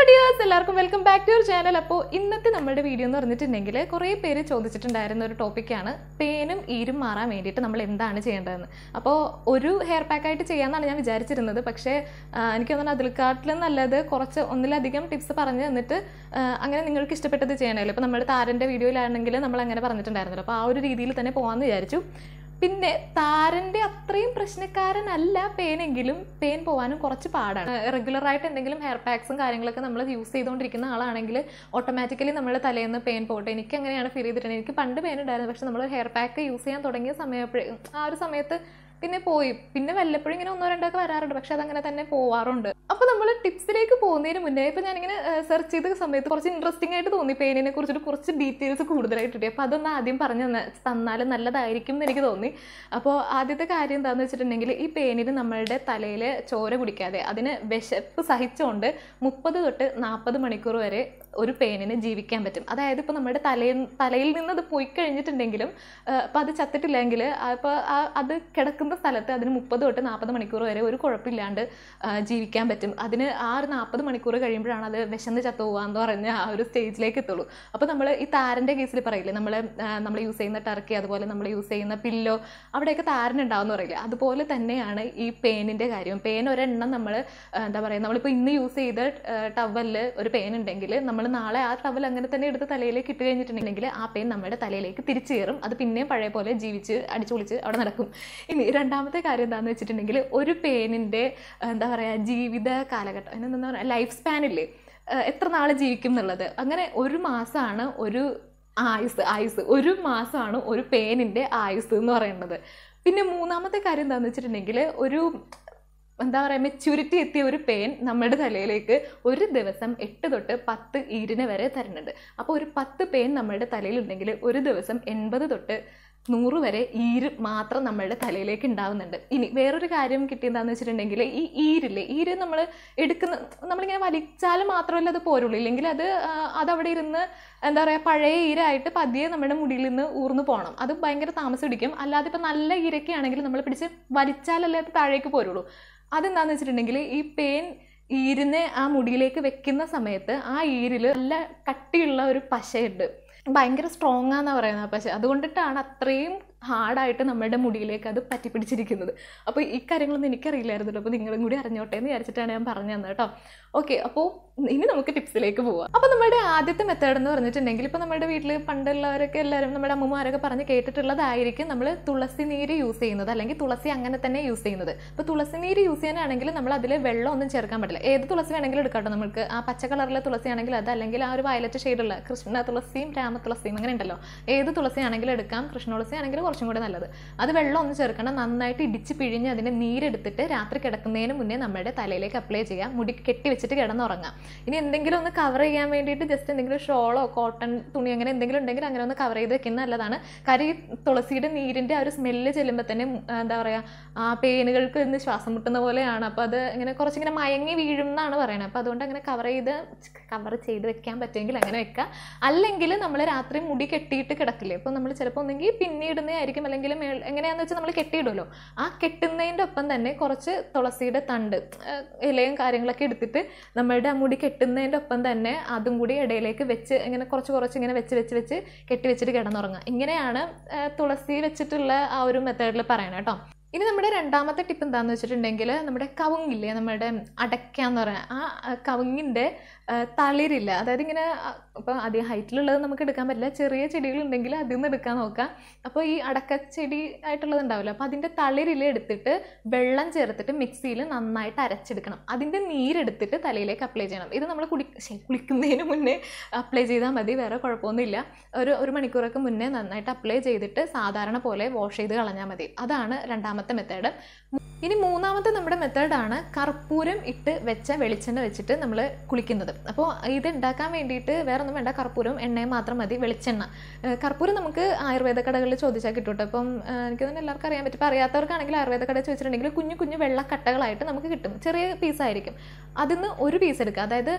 dears എല്ലാവർക്കും welcome back to your channel അപ്പോൾ ഇന്നത്തെ നമ്മുടെ വീഡിയോ എന്ന് പറഞ്ഞിട്ടുണ്ടെങ്കിൽ കുറേ പേര് ചോദിച്ചിട്ടുണ്ടായിരുന്ന ഒരു ടോപ്പിക്കാണ് പേനും ഈരും മാറാൻ വേണ്ടിയിട്ട് നമ്മൾ എന്താണ് ചെയ്യേണ്ടതെന്ന് അപ്പോൾ ഒരു ഹെയർ പാക്കായിട്ട് ചെയ്യാമെന്നാണ് ഞാൻ വിചാരിച്ചിരുന്നത് പക്ഷേ ആ, എനിക്ക് തോന്നുന്നു അതിൽക്കാട്ടിലും നല്ലത് കുറച്ച് ഒന്നിലധികം ടിപ്സ് പറഞ്ഞു തന്നിട്ട് ആ, അങ്ങനെ നിങ്ങൾക്ക് ഇഷ്ടപ്പെട്ടത് ചെയ്യണമല്ലോ ഇപ്പോൾ നമ്മുടെ താരൻ്റെ വീഡിയോയിലാണെങ്കിൽ നമ്മൾ അങ്ങനെ പറഞ്ഞിട്ടുണ്ടായിരുന്നല്ലോ അപ്പോൾ ആ ഒരു രീതിയിൽ തന്നെ പോകാമെന്ന് വിചാരിച്ചു പിന്നെ താരൻ്റെ അത്രയും പ്രശ്നക്കാരനല്ല പേനെങ്കിലും പേൻ പോകാനും കുറച്ച് പാടാണ് റെഗുലറായിട്ട് എന്തെങ്കിലും ഹെയർ പാക്സും കാര്യങ്ങളൊക്കെ നമ്മൾ യൂസ് ചെയ്തുകൊണ്ടിരിക്കുന്ന ആളാണെങ്കിൽ ഓട്ടോമാറ്റിക്കലി നമ്മൾ തലേന്ന് പെയിൻ പോട്ടെ എനിക്ക് അങ്ങനെയാണ് ഫീൽ ചെയ്തിട്ടുണ്ട് എനിക്ക് പണ്ട് പെയിൻ ഉണ്ടായിരുന്നു പക്ഷെ നമ്മൾ ഹെയർ പാക്ക് യൂസ് ചെയ്യാൻ തുടങ്ങിയ സമയപ്പോഴേ ആ ഒരു സമയത്ത് പിന്നെ പോയി പിന്നെ വല്ലപ്പോഴും ഇങ്ങനെ ഒന്നോ രണ്ടോ ഒക്കെ വരാറുണ്ട് പക്ഷെ അതങ്ങനെ തന്നെ പോവാറുണ്ട് അപ്പോൾ നമ്മൾ ടിപ്സിലേക്ക് പോകുന്നതിന് മുന്നേ ഇപ്പോൾ ഞാനിങ്ങനെ സെർച്ച് ചെയ്ത സമയത്ത് കുറച്ച് ഇൻട്രസ്റ്റിംഗ് ആയിട്ട് തോന്നി പെയിനിനെ കുറിച്ചിട്ട് കുറച്ച് ഡീറ്റെയിൽസ് കൂടുതലായിട്ട് കിട്ടി അപ്പോൾ അതൊന്ന് ആദ്യം പറഞ്ഞു തന്ന തന്നാൽ നല്ലതായിരിക്കും എന്ന് എനിക്ക് തോന്നി അപ്പോൾ ആദ്യത്തെ കാര്യം എന്താണെന്ന് വെച്ചിട്ടുണ്ടെങ്കിൽ ഈ പെയിനിന് നമ്മളുടെ തലയിൽ ചോര കുടിക്കാതെ അതിന് വിശപ്പ് സഹിച്ചുകൊണ്ട് മുപ്പത് തൊട്ട് നാൽപ്പത് മണിക്കൂർ വരെ ഒരു പെയിനിന് ജീവിക്കാൻ പറ്റും അതായത് ഇപ്പോൾ നമ്മുടെ തലയിൽ തലയിൽ നിന്ന് അത് പോയി കഴിഞ്ഞിട്ടുണ്ടെങ്കിലും അപ്പോൾ അത് ചത്തിട്ടില്ലെങ്കിൽ അപ്പോൾ അത് കിടക്കുന്ന സ്ഥലത്ത് അതിന് മുപ്പത് തൊട്ട് നാൽപ്പത് മണിക്കൂർ വരെ ഒരു കുഴപ്പമില്ലാണ്ട് ആ, ജീവിക്കാൻ പറ്റും അതിന് ആ ഒരു നാൽപ്പത് മണിക്കൂർ കഴിയുമ്പോഴാണ് അത് വിശന്ന് ചത്തു പോകാന്ന് പറഞ്ഞ ആ ഒരു സ്റ്റേജിലേക്ക് എത്തുള്ളൂ അപ്പോൾ നമ്മൾ ഈ താരൻ്റെ കേസിൽ പറയില്ലേ നമ്മൾ നമ്മൾ യൂസ് ചെയ്യുന്ന ടർക്കി അതുപോലെ നമ്മൾ യൂസ് ചെയ്യുന്ന പില്ലോ അവിടെയൊക്കെ താരനുണ്ടാവുമെന്ന് പറയില്ലേ അതുപോലെ തന്നെയാണ് ഈ പേനിൻ്റെ കാര്യം പേൻ ഒരെണ്ണം നമ്മൾ എന്താ പറയുക നമ്മളിപ്പോൾ ഇന്ന് യൂസ് ചെയ്ത ടവലിൽ ഒരു പെയിൻ ഉണ്ടെങ്കിൽ നമ്മൾ നാളെ ആ ടവൽ അങ്ങനെ തന്നെ എടുത്ത് തലയിലേക്ക് ഇട്ട് കഴിഞ്ഞിട്ടുണ്ടെങ്കിൽ ആ പെയിൻ നമ്മുടെ തലയിലേക്ക് തിരിച്ചു കയറും അത് പിന്നെയും പഴയ പോലെ ജീവിച്ച് അടിച്ചു പൊളിച്ച് അവിടെ നടക്കും ഇനി രണ്ടാമത്തെ കാര്യം എന്താണെന്ന് വെച്ചിട്ടുണ്ടെങ്കിൽ ഒരു പെയിനിൻ്റെ എന്താ പറയുക ജീവിത കാലഘട്ടം അതിനെന്താ പറയുക ലൈഫ് സ്പാനില്ലേ എത്ര നാൾ ജീവിക്കും എന്നുള്ളത് അങ്ങനെ ഒരു മാസമാണ് ഒരു ആയുസ് ആയുസ് ഒരു മാസമാണ് ഒരു പേനിൻ്റെ ആയുസ് എന്ന് പറയുന്നത് പിന്നെ മൂന്നാമത്തെ കാര്യം എന്താണെന്ന് വെച്ചിട്ടുണ്ടെങ്കിൽ ഒരു എന്താ പറയുക മെച്യൂരിറ്റി എത്തിയ ഒരു പെയിൻ നമ്മുടെ തലയിലേക്ക് ഒരു ദിവസം എട്ട് തൊട്ട് പത്ത് ഈരിന് വരെ തരുന്നുണ്ട് അപ്പോൾ ഒരു പത്ത് പെയിൻ നമ്മുടെ തലയിലുണ്ടെങ്കിൽ ഒരു ദിവസം എൺപത് തൊട്ട് നൂറ് വരെ ഈര് മാത്രം നമ്മളുടെ തലയിലേക്ക് ഉണ്ടാവുന്നുണ്ട് ഇനി വേറൊരു കാര്യം കിട്ടിയതാന്ന് വെച്ചിട്ടുണ്ടെങ്കിൽ ഈ ഈരില്ലേ ഈര് നമ്മൾ എടുക്കുന്ന നമ്മളിങ്ങനെ വലിച്ചാൽ മാത്രമല്ല അത് പോരുള്ളൂ ഇല്ലെങ്കിൽ അത് ആ, അതവിടെ ഇരുന്ന് എന്താ പറയുക പഴയ ഈരായിട്ട് പതിയെ നമ്മുടെ മുടിയിൽ നിന്ന് ഊർന്നു പോകണം അത് ഭയങ്കര താമസം പിടിക്കും അല്ലാതെ ഇപ്പം നല്ല ഈരൊക്കെ ആണെങ്കിൽ നമ്മൾ പിടിച്ച് വലിച്ചാലല്ലേ അത് താഴേക്ക് പോരുള്ളൂ അതെന്താണെന്ന് വെച്ചിട്ടുണ്ടെങ്കിൽ ഈ പെയിൻ ഈരിനെ ആ മുടിയിലേക്ക് വെക്കുന്ന സമയത്ത് ആ ഈരിൽ നല്ല കട്ടിയുള്ള ഒരു പശയുണ്ട് ഭയങ്കര സ്ട്രോങ് ആണെന്നാണ് പറയുന്നത് ആ പശ അതുകൊണ്ടിട്ടാണ് അത്രയും ഹാർഡായിട്ട് നമ്മുടെ മുടിയിലേക്ക് അത് പറ്റിപ്പിടിച്ചിരിക്കുന്നത് അപ്പോൾ ഈ കാര്യങ്ങളൊന്നും എനിക്കറിയില്ലായിരുന്നല്ലോ അപ്പോൾ നിങ്ങളും കൂടി അറിഞ്ഞോട്ടെ എന്ന് വിചാരിച്ചിട്ടാണ് ഞാൻ പറഞ്ഞു തന്നത് കേട്ടോ ഓക്കെ അപ്പോൾ ഇനി നമുക്ക് ടിപ്സിലേക്ക് പോവാം അപ്പോൾ നമ്മുടെ ആദ്യത്തെ മെത്തേഡ് എന്ന് പറഞ്ഞിട്ടുണ്ടെങ്കിൽ ഇപ്പോൾ നമ്മുടെ വീട്ടിൽ പണ്ടുള്ളവരൊക്കെ എല്ലാവരും നമ്മുടെ അമ്മമാരൊക്കെ പറഞ്ഞ് കേട്ടിട്ടുള്ളതായിരിക്കും നമ്മൾ തുളസി നീര് യൂസ് ചെയ്യുന്നത് അല്ലെങ്കിൽ തുളസി അങ്ങനെ തന്നെ യൂസ് ചെയ്യുന്നത് ഇപ്പോൾ തുളസി നീര് യൂസ് ചെയ്യാനാണെങ്കിൽ നമ്മൾ അതിൽ വെള്ളം ഒന്നും ചേർക്കാൻ പറ്റില്ല ഏത് തുളസി വേണമെങ്കിലും എടുക്കാം കേട്ടോ നമുക്ക് ആ പച്ച കളറിലെ തുളസി ആണെങ്കിൽ അത് അല്ലെങ്കിൽ ആ ഒരു വയലറ്റ് ഷെയ്ഡുള്ള കൃഷ്ണ തുളസിയും രാമ തുളസിയും അങ്ങനെ ഉണ്ടല്ലോ ഏത് തുളസി ആണെങ്കിലും എടുക്കാം കൃഷ്ണ തുളസി ആണെങ്കിൽ കുറച്ചും കൂടെ നല്ലത് അത് വെള്ളം ഒന്നും ചേർക്കണം നന്നായിട്ട് ഇടിച്ച് പിഴിഞ്ഞ് അതിൻ്റെ നീരെടുത്തിട്ട് രാത്രി കിടക്കുന്നതിന് മുന്നേ നമ്മുടെ തലയിലേക്ക് അപ്ലൈ ചെയ്യാം മുടി കെട്ടി വെച്ചിട്ട് കിടന്നുറങ്ങാം ഇനി എന്തെങ്കിലും ഒന്ന് കവർ ചെയ്യാൻ വേണ്ടിയിട്ട് ജസ്റ്റ് എന്തെങ്കിലും ഷോളോ കോട്ടൺ തുണി അങ്ങനെ എന്തെങ്കിലും ഉണ്ടെങ്കിൽ അങ്ങനെ ഒന്ന് കവർ ചെയ്ത് വെക്കുന്നത് നല്ലതാണ് കാര്യം ഈ തുളസിയുടെ നീരിൻ്റെ ആ ഒരു സ്മെല്ല് ചെല്ലുമ്പോൾ തന്നെ ഉം, എന്താ പറയുക ആ പേനുകൾക്ക് ഇന്ന് ശ്വാസം മുട്ടുന്ന പോലെയാണ് അപ്പോൾ അത് ഇങ്ങനെ കുറച്ചിങ്ങനെ മയങ്ങി വീഴും എന്നാണ് പറയുന്നത് അപ്പോൾ അതുകൊണ്ട് അങ്ങനെ കവർ ചെയ്ത് കവർ ചെയ്ത് വെക്കാൻ പറ്റുമെങ്കിൽ അങ്ങനെ വെക്കുക അല്ലെങ്കിൽ നമ്മൾ രാത്രി മുടി കെട്ടിയിട്ട് കിടക്കില്ലേ അപ്പോൾ നമ്മൾ ചിലപ്പോൾ ഒന്നെങ്കിൽ പിന്നിടുന്നതായിരിക്കും അല്ലെങ്കിൽ മേൾ എങ്ങനെയാണെന്ന് വെച്ചാൽ നമ്മൾ കെട്ടിയിടുമല്ലോ ആ കെട്ടുന്നതിൻ്റെ ഒപ്പം തന്നെ കുറച്ച് തുളസിയുടെ തണ്ട് ആ, ഇലയും കാര്യങ്ങളൊക്കെ എടുത്തിട്ട് നമ്മളുടെ ആ മുടി കെട്ടുന്നതിൻ്റെ ഒപ്പം തന്നെ അതും കൂടി ഇടയിലേക്ക് വെച്ച് ഇങ്ങനെ കുറച്ച് കുറച്ച് ഇങ്ങനെ വെച്ച് വെച്ച് വെച്ച് കെട്ടി വെച്ചിട്ട് കിടന്നുറങ്ങുക ഇങ്ങനെയാണ് ആ, തുളസി വെച്ചിട്ടുള്ള ആ ഒരു മെത്തേഡിൽ പറയണം കേട്ടോ ഇനി നമ്മുടെ രണ്ടാമത്തെ ടിപ്പ് എന്താണെന്ന് വെച്ചിട്ടുണ്ടെങ്കിൽ നമ്മുടെ കവുങ്ങില്ലേ നമ്മുടെ അടയ്ക്ക എന്ന് പറയുക ആ ആ, കവുങ്ങിൻ്റെ ആ, തളിരില്ല അതായത് ഇങ്ങനെ ഇപ്പോൾ അധികം ഹൈറ്റിലുള്ളത് നമുക്ക് എടുക്കാൻ പറ്റില്ല ചെറിയ ചെടികളുണ്ടെങ്കിൽ അതിൽ നിന്ന് എടുക്കാൻ നോക്കാം അപ്പോൾ ഈ അടക്ക ചെടി ആയിട്ടുള്ളത് ഉണ്ടാവില്ല അപ്പോൾ അതിൻ്റെ തളിരില എടുത്തിട്ട് വെള്ളം ചേർത്തിട്ട് മിക്സിയിൽ നന്നായിട്ട് അരച്ചെടുക്കണം അതിൻ്റെ നീരെടുത്തിട്ട് തലയിലേക്ക് അപ്ലൈ ചെയ്യണം ഇത് നമ്മൾ കുടി ശ്ശെ, കുളിക്കുന്നതിന് മുന്നേ അപ്ലൈ ചെയ്താൽ മതി വേറെ കുഴപ്പമൊന്നുമില്ല ഒരു ഒരു മണിക്കൂറൊക്കെ മുന്നേ നന്നായിട്ട് അപ്ലൈ ചെയ്തിട്ട് സാധാരണ പോലെ വാഷ് ചെയ്ത് കളഞ്ഞാൽ മതി അതാണ് രണ്ടാമത്തെ മെത്തേഡ് ഇനി മൂന്നാമത്തെ നമ്മുടെ മെത്തേഡാണ് കർപ്പൂരം ഇട്ട് വെച്ച വെളിച്ചെണ്ണ വെച്ചിട്ട് നമ്മൾ കുളിക്കുന്നത് അപ്പോൾ ഇത് ഉണ്ടാക്കാൻ വേണ്ടിയിട്ട് വേറെ ഒന്നും വേണ്ട കർപ്പൂരവും എണ്ണയും മാത്രം മതി വെളിച്ചെണ്ണ ഏഹ് കർപ്പൂരം നമുക്ക് ആയുർവേദ കടകളിൽ ചോദിച്ചാൽ കിട്ടും കേട്ടോ അപ്പം ഏഹ് എനിക്ക് തോന്നുന്നു എല്ലാവർക്കും അറിയാൻ പറ്റും ഇപ്പോൾ അറിയാത്തവർക്കാണെങ്കിൽ ആയുർവേദ കടയിൽ ചോദിച്ചിട്ടുണ്ടെങ്കിൽ കുഞ്ഞു കുഞ്ഞു വെള്ളക്കട്ടകളായിട്ട് നമുക്ക് കിട്ടും ചെറിയ പീസായിരിക്കും അതിൽ നിന്ന് ഒരു പീസ് എടുക്കുക അതായത്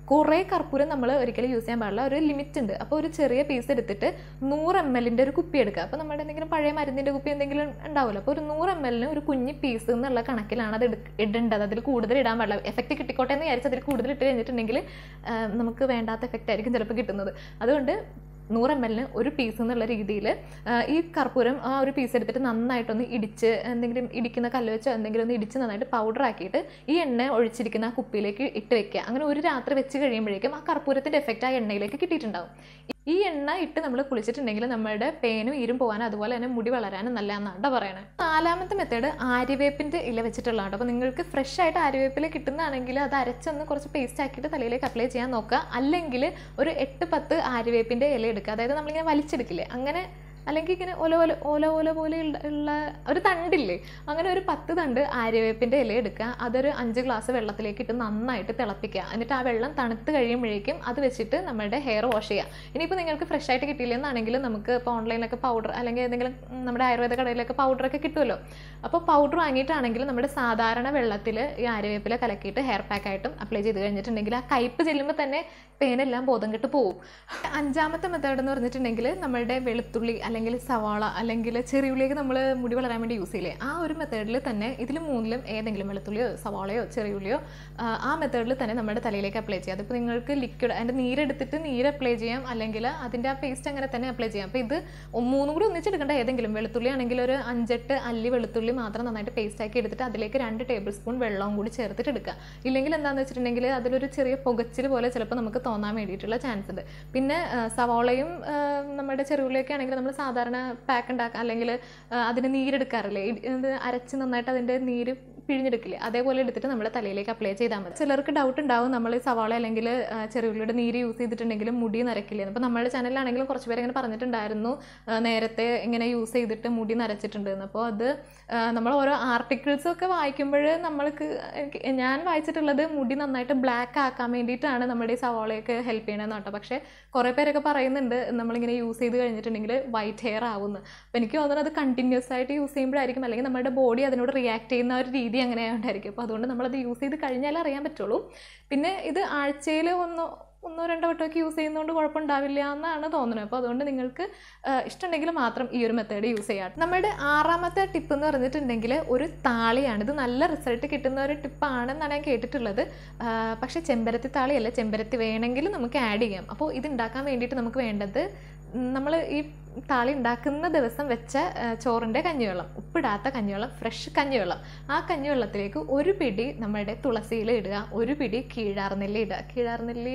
കുറേ കർപ്പൂരം നമ്മൾ ഒരിക്കലും യൂസ് ചെയ്യാൻ പാടില്ല ഒരു ലിമിറ്റ് ഉണ്ട് അപ്പോൾ ഒരു ചെറിയ പീസ് എടുത്തിട്ട് നൂറ് എം എല്ലിൻ്റെ ഒരു കുപ്പി എടുക്കുക അപ്പോൾ നമ്മുടെ എന്തെങ്കിലും പഴയ മരുന്നിൻ്റെ കുപ്പി എന്തെങ്കിലും ഉണ്ടാവുമല്ലോ അപ്പോൾ ഒരു നൂറ് എം എല്ലിന് ഒരു കുഞ്ഞ് പീസ് എന്നുള്ള കണക്കിലാണ് അത് എടുക്ക- ഇടേണ്ടത് അതിൽ കൂടുതൽ ഇടാൻ പാടില്ല എഫക്റ്റ് കിട്ടിക്കോട്ടെ എന്ന് വിചാരിച്ച് അതിൽ കൂടുതൽ ഇട്ട് കഴിഞ്ഞിട്ടുണ്ടെങ്കിൽ ആ, നമുക്ക് വേണ്ടാത്ത എഫക്റ്റ് ആയിരിക്കും ചിലപ്പോൾ കിട്ടുന്നത് അതുകൊണ്ട് നൂറ് എം എല്ലിന് ഒരു പീസ് എന്നുള്ള രീതിയിൽ ഈ കർപ്പൂരം ആ ഒരു പീസ് എടുത്തിട്ട് നന്നായിട്ടൊന്ന് ഇടിച്ച് എന്തെങ്കിലും ഇടിക്കുന്ന കല്ല് വെച്ചോ എന്തെങ്കിലും ഒന്ന് ഇടിച്ച് നന്നായിട്ട് പൗഡർ ആക്കിയിട്ട് ഈ എണ്ണ ഒഴിച്ചിരിക്കുന്ന ആ കുപ്പിയിലേക്ക് ഇട്ട് വെക്കുക അങ്ങനെ ഒരു രാത്രി വെച്ച് കഴിയുമ്പോഴേക്കും ആ കർപ്പൂരത്തിൻ്റെ എഫക്റ്റ് ആ എണ്ണയിലേക്ക് കിട്ടിയിട്ടുണ്ടാവും ഈ എണ്ണ ഇട്ട് നമ്മൾ കുളിച്ചിട്ടുണ്ടെങ്കിൽ നമ്മുടെ പേനും ഈരും പോകാനും അതുപോലെ തന്നെ മുടി വളരാനും നല്ലതെന്നാണ് പറയണത് നാലാമത്തെ മെത്തേഡ് ആര്യവേപ്പിൻ്റെ ഇല വെച്ചിട്ടുള്ളതാണ് അപ്പോൾ നിങ്ങൾക്ക് ഫ്രഷ് ആയിട്ട് ആര്യവേപ്പില കിട്ടുന്നതാണെങ്കിൽ അത് അരച്ചൊന്ന് കുറച്ച് പേസ്റ്റ് ആക്കിയിട്ട് തലയിലേക്ക് അപ്ലൈ ചെയ്യാൻ നോക്കുക അല്ലെങ്കിൽ ഒരു എട്ട് പത്ത് ആര്യവേപ്പിൻ്റെ ഇല എടുക്കുക അതായത് നമ്മളിങ്ങനെ വലിച്ചെടുക്കില്ലേ അങ്ങനെ അല്ലെങ്കിൽ ഇങ്ങനെ ഓല ഓല ഓല ഓല പോലെ ഉള്ള ഉള്ള ഒരു തണ്ടില്ലേ അങ്ങനെ ഒരു പത്ത് തണ്ട് ആര്യവേപ്പിൻ്റെ ഇല എടുക്കുക അതൊരു അഞ്ച് ഗ്ലാസ് വെള്ളത്തിലേക്ക് ഇട്ട് നന്നായിട്ട് തിളപ്പിക്കുക എന്നിട്ട് ആ വെള്ളം തണുത്ത് കഴിയുമ്പോഴേക്കും അത് വെച്ചിട്ട് നമ്മുടെ ഹെയർ വാഷ് ചെയ്യുക ഇനിയിപ്പോൾ നിങ്ങൾക്ക് ഫ്രഷ് ആയിട്ട് കിട്ടിയില്ലെന്നാണെങ്കിൽ നമുക്ക് ഇപ്പോൾ ഓൺലൈനിലൊക്കെ പൗഡർ അല്ലെങ്കിൽ ഏതെങ്കിലും ഉം, നമ്മുടെ ആയുർവേദ കടയിലൊക്കെ പൗഡറൊക്കെ കിട്ടുമല്ലോ അപ്പോൾ പൗഡർ വാങ്ങിയിട്ടാണെങ്കിൽ നമ്മുടെ സാധാരണ വെള്ളത്തിൽ ഈ ആര്യവേപ്പില കലക്കിയിട്ട് ഹെയർ പാക്കായിട്ടും അപ്ലൈ ചെയ്ത് കഴിഞ്ഞിട്ടുണ്ടെങ്കിൽ ആ കയ്പ്പ് ചെല്ലുമ്പോൾ തന്നെ പേനെല്ലാം ബോധം കെട്ട് പോവും അഞ്ചാമത്തെ മെത്തേഡ് എന്ന് പറഞ്ഞിട്ടുണ്ടെങ്കിൽ നമ്മുടെ വെളുത്തുള്ളി അല്ലെങ്കിൽ സവാള അല്ലെങ്കിൽ ചെറിയുള്ളിയൊക്കെ നമ്മൾ മുടി വളരാൻ വേണ്ടി യൂസ് ചെയ്യില്ലേ ആ ഒരു മെത്തേഡിൽ തന്നെ ഇതിൽ മൂന്നിലും ഏതെങ്കിലും വെളുത്തുള്ളിയോ സവാളയോ ചെറിയുള്ളിയോ ആ, ആ മെത്തേഡിൽ തന്നെ നമ്മുടെ തലയിലേക്ക് അപ്ലൈ ചെയ്യാം അതിപ്പോൾ നിങ്ങൾക്ക് ലിക്വിഡ് അതിൻ്റെ നീരെടുത്തിട്ട് നീര് അപ്ലൈ ചെയ്യാം അല്ലെങ്കിൽ അതിൻ്റെ ആ പേസ്റ്റ് അങ്ങനെ തന്നെ അപ്ലൈ ചെയ്യാം അപ്പോൾ ഇത് ഒ- മൂന്നും കൂടി ഒന്നിച്ചെടുക്കേണ്ട ഏതെങ്കിലും വെളുത്തുള്ളി ആണെങ്കിൽ ഒരു അഞ്ചെട്ട് അല്ലി വെളുത്തുള്ളി മാത്രം നന്നായിട്ട് പേസ്റ്റ് ആക്കി എടുത്തിട്ട് അതിലേക്ക് രണ്ട് ടേബിൾ സ്പൂൺ വെള്ളവും കൂടി ചേർത്തിട്ട് എടുക്കുക ഇല്ലെങ്കിൽ എന്താണെന്ന് വെച്ചിട്ടുണ്ടെങ്കിൽ അതിലൊരു ചെറിയ പുകച്ചിൽ പോലെ ചിലപ്പോൾ നമുക്ക് തോന്നാൻ വേണ്ടിയിട്ടുള്ള ചാൻസ് ഉണ്ട് പിന്നെ ആ, സവാളയും ആ, നമ്മുടെ ചെറുള്ളിയൊക്കെ ആണെങ്കിൽ നമ്മൾ സാധാരണ പാക്ക് ഉണ്ടാക്കുക അല്ലെങ്കിൽ ആ, അതിന് നീരെടുക്കാറില്ലേ ഇ- ഇത് അരച്ച് നന്നായിട്ട് അതിൻ്റെ നീര് പിഴിഞ്ഞെടുക്കില്ലേ അതേപോലെ എടുത്തിട്ട് നമ്മുടെ തലയിലേക്ക് അപ്ലൈ ചെയ്താൽ മതി ചിലർക്ക് ഡൗട്ട് ഉണ്ടാവും നമ്മൾ ഈ സവാള അല്ലെങ്കിൽ ആ, ചെറുള്ളിയുടെ നീര് യൂസ് ചെയ്തിട്ടുണ്ടെങ്കിലും മുടി നരക്കില്ലേ അപ്പോൾ നമ്മുടെ ചാനലിലാണെങ്കിലും കുറച്ച് പേര് ഇങ്ങനെ പറഞ്ഞിട്ടുണ്ടായിരുന്നു ആ, നേരത്തെ ഇങ്ങനെ യൂസ് ചെയ്തിട്ട് മുടി നരച്ചിട്ടുണ്ട് എന്ന് അപ്പോൾ അത് ആ, നമ്മൾ ഓരോ ആർട്ടിക്കിൾസ് ഒക്കെ വായിക്കുമ്പോൾ നമ്മൾക്ക് എനിക്ക് ഞാൻ വായിച്ചിട്ടുള്ളത് മുടി നന്നായിട്ട് ബ്ലാക്ക് ആക്കാൻ വേണ്ടിയിട്ടാണ് നമ്മുടെ ഈ സവാളയൊക്കെ ഹെൽപ്പ് ചെയ്യണമെന്ന് കേട്ടോ പക്ഷേ കുറേ പേരൊക്കെ പറയുന്നുണ്ട് നമ്മളിങ്ങനെ യൂസ് ചെയ്ത് കഴിഞ്ഞിട്ടുണ്ടെങ്കിൽ വൈറ്റ് ഹെയർ ആവുമെന്ന് അപ്പോൾ എനിക്ക് തോന്നുന്നത് അത് കണ്ടിന്യൂസ് ആയിട്ട് യൂസ് ചെയ്യുമ്പോഴായിരിക്കും അല്ലെങ്കിൽ നമ്മുടെ ബോഡി അതിനോട് റിയാക്ട് ചെയ്യുന്ന ഒരു രീതി അങ്ങനെ ആയതുകൊണ്ടായിരിക്കും അപ്പോൾ അതുകൊണ്ട് നമ്മളത് യൂസ് ചെയ്ത് കഴിഞ്ഞാലേ അറിയാൻ പറ്റുള്ളൂ പിന്നെ ഇത് ആഴ്ചയിൽ ഒന്നോ ഒന്നോ രണ്ടോ വട്ടമൊക്കെ യൂസ് ചെയ്യുന്നതുകൊണ്ട് കുഴപ്പമുണ്ടാവില്ല എന്നാണ് തോന്നുന്നത് അപ്പോൾ അതുകൊണ്ട് നിങ്ങൾക്ക് ആ, ഇഷ്ടമുണ്ടെങ്കിൽ മാത്രം ഈ ഒരു മെത്തേഡ് യൂസ് ചെയ്യാം നമ്മുടെ ആറാമത്തെ ടിപ്പ് എന്ന് പറഞ്ഞിട്ടുണ്ടെങ്കിൽ ഒരു താളിയാണ് ഇത് നല്ല റിസൾട്ട് കിട്ടുന്ന ഒരു ടിപ്പാണെന്നാണ് ഞാൻ കേട്ടിട്ടുള്ളത് ആ, പക്ഷേ ചെമ്പരത്തി താളിയല്ല ചെമ്പരത്തി വേണമെങ്കിൽ നമുക്ക് ആഡ് ചെയ്യാം അപ്പോൾ ഇത് ഉണ്ടാക്കാൻ വേണ്ടിയിട്ട് നമുക്ക് വേണ്ടത് നമ്മൾ ഈ താളി ഉണ്ടാക്കുന്ന ദിവസം വെച്ച ആ, ചോറിൻ്റെ കഞ്ഞിവെള്ളം ഉപ്പിടാത്ത കഞ്ഞിവെള്ളം ഫ്രഷ് കഞ്ഞിവെള്ളം ആ കഞ്ഞിവെള്ളത്തിലേക്ക് ഒരു പിടി നമ്മുടെ തുളസിയില ഇടുക ഒരു പിടി കീഴാർനെല്ലി ഇടുക കീഴാർനെല്ലി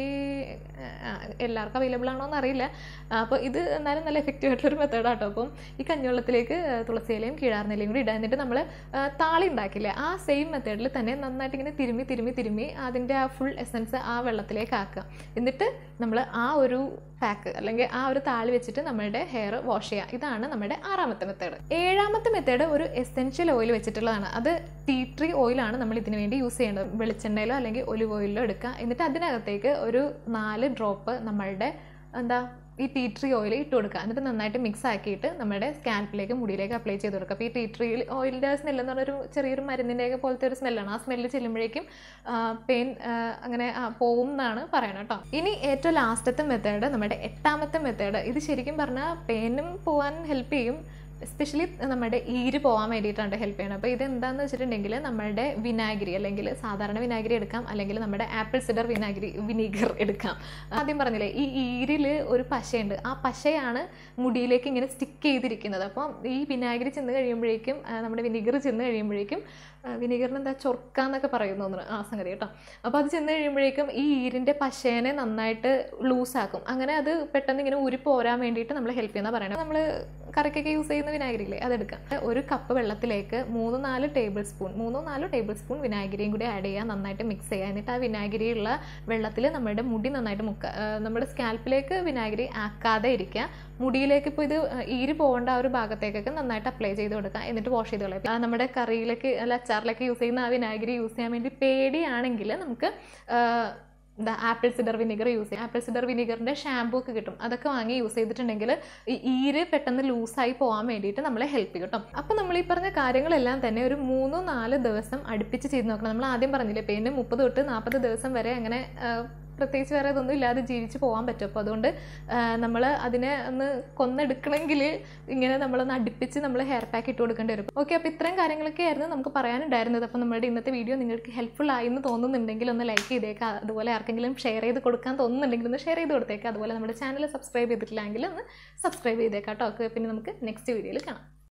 ആ, എല്ലാവർക്കും അവൈലബിൾ ആണോ എന്നറിയില്ല അപ്പോൾ ഇത് എന്നാലും നല്ല എഫക്റ്റീവ് ആയിട്ടുള്ളൊരു മെത്തേഡാട്ടോ അപ്പം ഈ കഞ്ഞിവെള്ളത്തിലേക്ക് ആ, തുളസിയിലയും കീഴാർനെല്ലിയും കൂടി ഇടുക എന്നിട്ട് നമ്മൾ താളി ഉണ്ടാക്കില്ലേ ആ സെയിം മെത്തേഡിൽ തന്നെ നന്നായിട്ട് ഇങ്ങനെ തിരുമ്മി തിരുമ്മി തിരുമ്മി അതിൻ്റെ ആ ഫുൾ എസൻസ് ആ വെള്ളത്തിലേക്ക് ആക്കുക എന്നിട്ട് നമ്മൾ ആ ഒരു പാക്ക് അല്ലെങ്കിൽ ആ ഒരു താളി വെച്ചിട്ട് നമ്മുടെ ഹെയർ വാഷ് ചെയ്യുക ഇതാണ് നമ്മുടെ ആറാമത്തെ മെത്തേഡ് ഏഴാമത്തെ മെത്തേഡ് ഒരു എസെൻഷ്യൽ ഓയിൽ വെച്ചിട്ടുള്ളതാണ് അത് ടീ ട്രീ ഓയിലാണ് നമ്മൾ ഇതിന് വേണ്ടി യൂസ് ചെയ്യേണ്ടത് വെളിച്ചെണ്ണയിലോ അല്ലെങ്കിൽ ഒലിവ് ഓയിലോ എടുക്കുക എന്നിട്ട് അതിനകത്തേക്ക് ഒരു നാല് ഡ്രോപ്പ് നമ്മളുടെ എന്താ ഈ ടീ ട്രീ ഓയിൽ ഇട്ട് കൊടുക്കുക എന്നിട്ട് നന്നായിട്ട് മിക്സ് ആക്കിയിട്ട് നമ്മുടെ സ്കാൽപ്പിലേക്ക് മുടിയിലേക്ക് അപ്ലൈ ചെയ്ത് കൊടുക്കുക അപ്പോൾ ഈ ടീ ട്രീ ഓയിലിൻ്റെ സ്മെല്ല് എന്ന് പറഞ്ഞൊരു ചെറിയൊരു മരുന്നിൻ്റെയൊക്കെ പോലത്തെ ഒരു സ്മെല്ലാണ് ആ സ്മെല്ല് ചെല്ലുമ്പോഴേക്കും പെയിൻ അങ്ങനെ ആ, പോവും എന്നാണ് പറയണത് കേട്ടോ ഇനി ഏറ്റവും ലാസ്റ്റത്തെ മെത്തേഡ് നമ്മുടെ എട്ടാമത്തെ മെത്തേഡ് ഇത് ശരിക്കും പറഞ്ഞാൽ പെയിനും പോകാൻ ഹെൽപ്പ് ചെയ്യും എസ്പെഷ്യലി നമ്മുടെ ഈര് പോകാൻ വേണ്ടിയിട്ടാണ് ഹെൽപ്പ് ചെയ്യണം അപ്പോൾ ഇത് എന്താണെന്ന് വെച്ചിട്ടുണ്ടെങ്കിൽ നമ്മുടെ വിനാഗിരി അല്ലെങ്കിൽ സാധാരണ വിനാഗിരി എടുക്കാം അല്ലെങ്കിൽ നമ്മുടെ ആപ്പിൾ സിഡർ വിനാഗിരി വിനീഗർ എടുക്കാം ആദ്യം പറഞ്ഞില്ലേ ഈ ഈരിൽ ഒരു പശയുണ്ട് ആ പശയാണ് മുടിയിലേക്ക് ഇങ്ങനെ സ്റ്റിക്ക് ചെയ്തിരിക്കുന്നത് അപ്പം ഈ വിനാഗിരി ചെന്ന് കഴിയുമ്പോഴേക്കും ആ, നമ്മുടെ വിനീഗർ ചെന്ന് കഴിയുമ്പോഴേക്കും ആ, വിനീഗറിന് എന്താ ചൊർക്ക എന്നൊക്കെ പറയുന്നു തോന്നുന്നു ആ സംഗതി കേട്ടോ അപ്പോൾ അത് ചെന്ന് കഴിയുമ്പോഴേക്കും ഈ ഈരിൻ്റെ പശേനെ നന്നായിട്ട് ലൂസാക്കും അങ്ങനെ അത് പെട്ടെന്ന് ഇങ്ങനെ ഊരി പോരാൻ വേണ്ടിയിട്ട് നമ്മൾ ഹെൽപ്പ് ചെയ്യുന്ന പറയണത് നമ്മൾ കറിക്കൊക്കെ യൂസ് ചെയ്യുന്ന വിനാഗിരിയില്ലേ അതെടുക്കാം ഒരു കപ്പ് വെള്ളത്തിലേക്ക് മൂന്ന് നാല് ടേബിൾ സ്പൂൺ മൂന്നോ നാലോ ടേബിൾ സ്പൂൺ വിനാഗിരിയും കൂടി ആഡ് ചെയ്യുക നന്നായിട്ട് മിക്സ് ചെയ്യുക എന്നിട്ട് ആ വിനാഗിരിയുള്ള വെള്ളത്തിൽ നമ്മുടെ മുടി നന്നായിട്ട് മുക്കുക ആ, നമ്മുടെ സ്കാൽപ്പിലേക്ക് വിനാഗിരി ആക്കാതെ ഇരിക്കുക മുടിയിലേക്ക് ഇപ്പോൾ ഇത് ആ, ഈര് പോകേണ്ട ആ ഒരു ഭാഗത്തേക്കൊക്കെ നന്നായിട്ട് അപ്ലൈ ചെയ്ത് കൊടുക്കുക എന്നിട്ട് വാഷ് ചെയ്ത് കളയുക ആ, നമ്മുടെ കറിയിലേക്ക് അല്ല അച്ചാറിലൊക്കെ യൂസ് ചെയ്യുന്ന ആ വിനാഗിരി യൂസ് ചെയ്യാൻ വേണ്ടി പേടിയാണെങ്കിൽ നമുക്ക് ആ, എന്താ ആപ്പിൾ സിഡർ വിനിഗർ യൂസ് ചെയ്യാം ആപ്പിൾ സിഡർ വിനിഗറിൻ്റെ ഷാമ്പൂ ഒക്കെ കിട്ടും അതൊക്കെ വാങ്ങി യൂസ് ചെയ്തിട്ടുണ്ടെങ്കിൽ ഈ ഈര് പെട്ടെന്ന് ലൂസായി പോകാൻ വേണ്ടിയിട്ട് നമ്മളെ ഹെൽപ്പ് ചെയ്യും കേട്ടോ അപ്പോൾ നമ്മൾ ഈ പറഞ്ഞ കാര്യങ്ങളെല്ലാം തന്നെ ഒരു മൂന്നോ നാല് ദിവസം അടുപ്പിച്ച് ചെയ്ത് നോക്കണം നമ്മൾ ആദ്യം പറഞ്ഞില്ലേ പെയിന് മുപ്പത് തൊട്ട് നാൽപ്പത് ദിവസം വരെ അങ്ങനെ ആ, പ്രത്യേകിച്ച് വേറെ ഇതൊന്നും ഇല്ലാതെ ജീവിച്ച് പോകാൻ പറ്റും അപ്പോൾ അതുകൊണ്ട് നമ്മൾ അതിനെ ഒന്ന് കൊന്നെടുക്കണമെങ്കിൽ ഇങ്ങനെ നമ്മളൊന്ന് അടുപ്പിച്ച് നമ്മൾ ഹെയർ പാക്ക് ഇട്ട് കൊടുക്കേണ്ടി വരും ഓക്കെ അപ്പോൾ ഇത്രയും കാര്യങ്ങളൊക്കെ ആയിരുന്നു നമുക്ക് പറയാനുണ്ടായിരുന്നത് അപ്പോൾ നമ്മുടെ ഇന്നത്തെ വീഡിയോ നിങ്ങൾക്ക് ഹെൽപ്ഫുൾ ആയി എന്ന് തോന്നുന്നുണ്ടെങ്കിൽ ഒന്ന് ലൈക്ക് ചെയ്തേക്കാം അതുപോലെ ആർക്കെങ്കിലും ഷെയർ ചെയ്ത് കൊടുക്കാൻ തോന്നുന്നുണ്ടെങ്കിൽ ഒന്ന് ഷെയർ ചെയ്ത് കൊടുത്തേക്കാം അതുപോലെ നമ്മുടെ ചാനൽ സബ്സ്ക്രൈബ് ചെയ്തിട്ടില്ലെങ്കിൽ ഒന്ന് സബ്സ്ക്രൈബ് ചെയ്തേക്കാം കേട്ടോ ഓക്കെ പിന്നെ നമുക്ക് നെക്സ്റ്റ് വീഡിയോയിൽ കാണാം